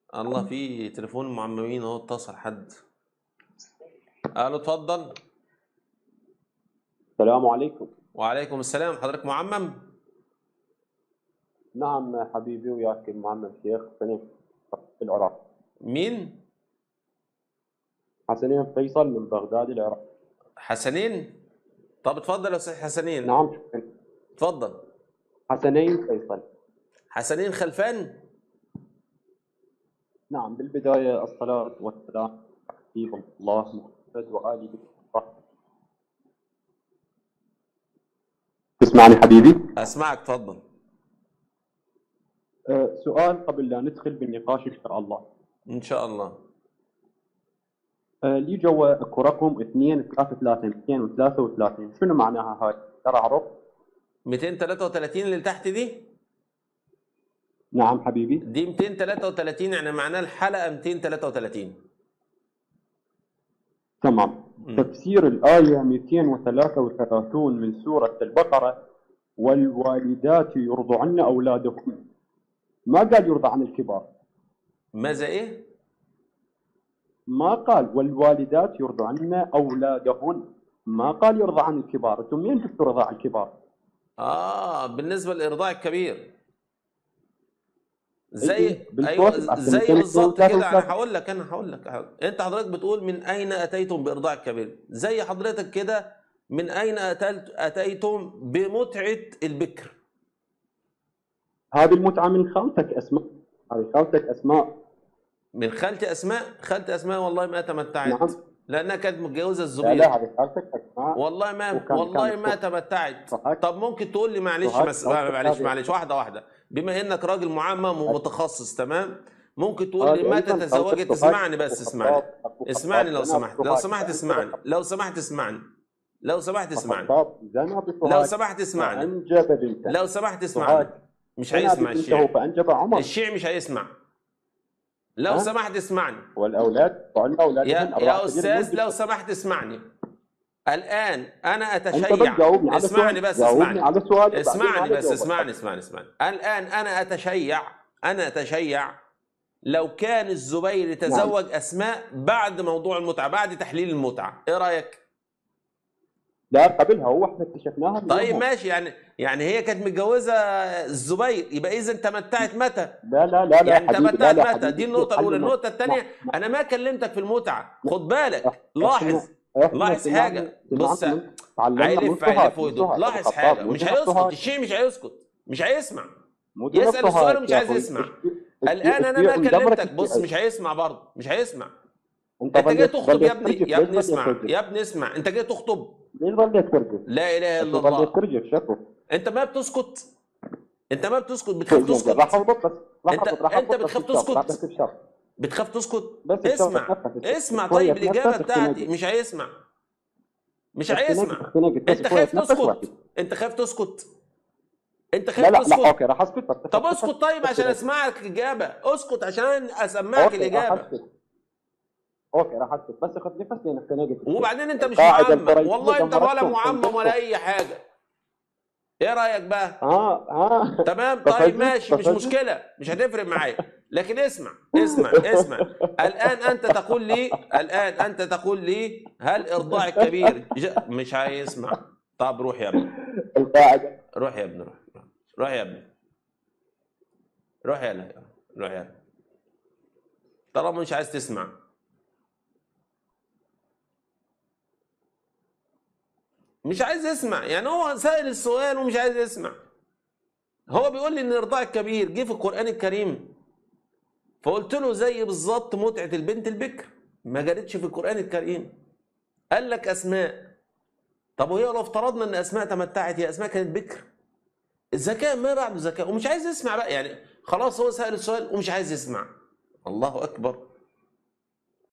الله في تليفون معممين اهو اتصل حد الو اتفضل السلام عليكم وعليكم السلام حضرتك معمم نعم حبيبي وياك المعمم شيخ حسنين في العراق مين حسنين فيصل من بغداد العراق حسنين طب اتفضل يا استاذ حسنين نعم شكراً. اتفضل حسنين فيصل حسنين خلفان نعم بالبداية الصلاة والسلام على الله محمد وآله وصحبه تسمعني حبيبي؟ اسمعك اتفضل أه سؤال قبل لا ندخل بالنقاش إن شاء الله ان شاء الله أه لي جوا اكو رقم 2 3 3 233 شنو معناها هاي؟ ترى اعرف؟ 233 اللي تحت دي نعم حبيبي دي 233 يعني معناها الحلقه 233 تمام تفسير الآية 233 من سورة البقرة والوالدات يرضعن أولادهن ما قال يرضعن الكبار ماذا ايه ما قال والوالدات يرضعن أولادهن ما قال يرضعن الكبار انتم منين جبتوا رضاع الكبار؟ اه بالنسبه للارضاع الكبير زي إيه، بالصوت ايوه عشان زي كده بالظبط ثلاثة كده انا وثلاثة. هقول لك انا هقول لك هقول- انت حضرتك بتقول من اين اتيتم بارضاع الكبير زي حضرتك كده من اين أتلت اتيتم بمتعه البكر هذه المتعة من خالتك أسماء هذه خالتك أسماء من خالتي اسماء خالتي اسماء والله ما تمتعت نعم. لانها كانت متجوزه لا الزبير لا هذه خالتك أسماء والله ما وكان- والله كان ما الصوت. تمتعت صحيح. طب ممكن تقول لي معلش صحيح. بس صحيح. معلش صحيح. معلش واحده واحده بما انك راجل معمم ومتخصص تمام ممكن تقول هذه لي متى أيضاً تزوجت خالتك اسمعني صحيح. بس اسمعني وخطاب- اسمعني لو وخطاب سمحت زينب لو سهيل. سمحت اسمعني لو سمحت اسمعني لو سمحت اسمعني وخطاب زينب لو سهيل. سمحت اسمعني فأنجب بنته لو سمحت سهيل. اسمعني مش هيسمع زينب بنته الشيعي فأنجب عمر الشيعي مش هيسمع لو ها؟ سمحت اسمعني والأولاد وعندنا أولادهم يا أربعة يا سنين استاذ مدة. لو سمحت اسمعني الان انا أنت اتشيع بتجاوبني على اسمعني السؤال. بس جاوبني اسمعني على السؤال وبعدين اسمعني أنا بس أجاوبك. اسمعني اسمعني اسمعني الان انا اتشيع انا اتشيع لو كان الزبير تزوج اسماء بعد موضوع المتعه بعد تحليل المتعه ايه رايك لا قبلها هو احنا اكتشفناها من طيب يومهم. ماشي يعني يعني هي كانت متجوزه الزبير يبقى اذا تمتعت متى لا لا لا لا يعني حبيبي لا تمتعت لا متى حبيبي دي النقطه حل الاولى ما- النقطه الثانيه ما- انا ما كلمتك في المتعه خد بالك إحنا- لاحظ إحنا لاحظ سمعنا- حاجه بص سمعنا من- تعلمنا من هيلف سهاد، هيلف من ويدور سهاد، لاحظ أبو حاجه خطاب، مش من هيسكت سهاد. الشيء مش هيسكت مش هيسمع مو يسأل سهاد السؤال ومش يا عايز أخوي. يسمع. الشيء- الان انا الشيء ما مدبرك كلمتك بص الشيء. مش هيسمع برضه مش هيسمع انت انت جاي ظليت- تخطب يا ظليت ابني ترجف، يا ليش ابني ظليت اسمع ترجف؟ يا ابني اسمع انت جاي تخطب ليش ظليت ترجف؟ لا اله انت الا ظليت الله ترجف شكو انت ما بتسكت انت ما بتسكت بتخاف راح تسكت اضبط بس راح انت- اضبط راح انت اضبط بتخاف بس الشرط، تسكت؟ راح بس الشرط. بتخاف تسكت بس الشرط اسمع تنفس. اسمع شوية طيب الاجابه تنفس، بتاعتي اختنقت. مش هيسمع مش اختنقت، هيسمع اختنقت، بس انت شوية خايف تنفس واحد. تسكت انت خايف تسكت انت لا خايف لا لا تسكت اوكي راح اسكت بس طب اسكت طيب عشان اسكت. اسمعك الاجابه اسكت عشان اسمعك اوكي راح الاجابه اسكت اوكي راح اسكت بس اخذ نفس لان اختنقت وبعدين انت مش القاعدة معمم الفرنسية والله انت ولا دمرتهم. معمم ولا اي حاجه ايه رايك بقى اه اه تمام بفزت- طيب ماشي مش بفزت. مشكله مش هتفرق معايا لكن اسمع اسمع اسمع الان انت تقول لي الان انت تقول لي هل ارضاع الكبير ج- مش هيسمع طب روح يا ابني القاعده روح يا ابني روح روح يا ابني روح يا لا روح يا ابني طالما مش عايز تسمع مش عايز يسمع يعني هو سائل السؤال ومش عايز يسمع هو بيقول لي ان ارضاع الكبير جه في القران الكريم فقلت له زي بالظبط متعه البنت البكر ما جرتش في القران الكريم قال لك اسماء طب وهي لو افترضنا ان اسماء تمتعت هي اسماء كانت بكر الذكاء ما بعده ذكاء ومش عايز يسمع بقى يعني خلاص هو سأل السؤال ومش عايز يسمع الله اكبر